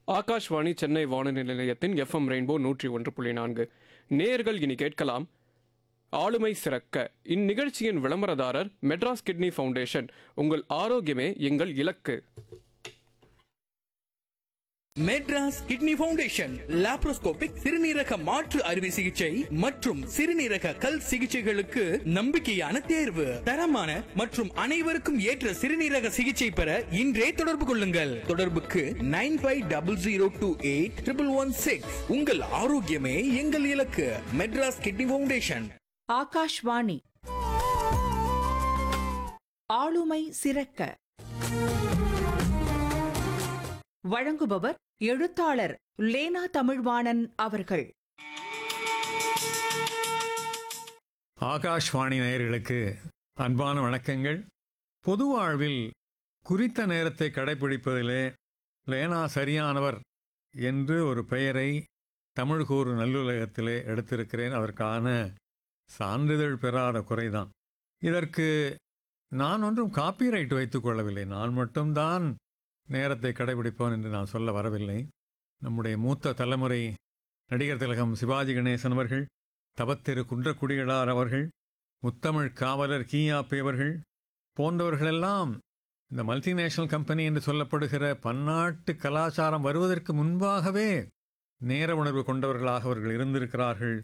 ஆகாஷ்வாணி சென்னை வானொலி நிலையத்தின் FM rainbow நூற்றி ஒன்று புள்ளி நான்கு நேர்கள் இனி கேட்கலாம் ஆளுமை சிறக்க இந்நிகழ்ச்சியின் விளம்பரதாரர் மெட்ராஸ் கிட்னி ஃபவுண்டேஷன் உங்கள் ஆரோக்கியமே எங்கள் இலக்கு மெட்ராஸ் கிட்னி ஃபவுண்டேஷன் லாப்ரோஸ்கோபிக் சிறுநீரக மாற்று அறுவை சிகிச்சை மற்றும் சிறுநீரக கல் சிகிச்சைகளுக்கு நம்பிக்கையான தேர்வு தரமான மற்றும் அனைவருக்கும் ஏற்ற சிறுநீரக சிகிச்சை பெற இன்றே தொடர்பு கொள்ளுங்கள் தொடர்புக்கு nine five double zero two eight triple one six உங்கள் ஆரோக்கியமே எங்கள் இலக்கு மெட்ராஸ் கிட்னி ஃபவுண்டேஷன் ஆகாஷ்வாணி ஆளுமை சிறக்க வழங்குபவர் எழுத்தாளர் லேனா தமிழ்வாணன் அவர்கள் ஆகாஷ்வாணி நேயர்களுக்கு அன்பான வணக்கங்கள் பொது வாழ்வில் குறித்த நேரத்தை கடைபிடிப்பதிலே லேனா சரியானவர் என்று ஒரு பெயரை தமிழ் கூறு நல்லுலகத்திலே எடுத்திருக்கிறேன் அதற்கான சான்றிதழ் பெறாத குறைதான் இதற்கு நான் ஒன்றும் காப்பிரைட் வைத்துக் கொள்ளவில்லை நான் மட்டும்தான் நேரத்தை கடைபிடிப்போன் என்று நான் சொல்ல வரவில்லை நம்முடைய மூத்த தலைமுறை நடிகர் திலகம் சிவாஜி கணேசன் அவர்கள் தவத்திரு குன்றக்குடிகளார் அவர்கள் முத்தமிழ் காவலர் கீயாப்பி அவர்கள் போன்றவர்களெல்லாம் இந்த மல்டிநேஷனல் கம்பெனி என்று சொல்லப்படுகிற பன்னாட்டு கலாச்சாரம் வருவதற்கு முன்பாகவே நேர உணர்வு கொண்டவர்களாக அவர்கள் இருந்திருக்கிறார்கள்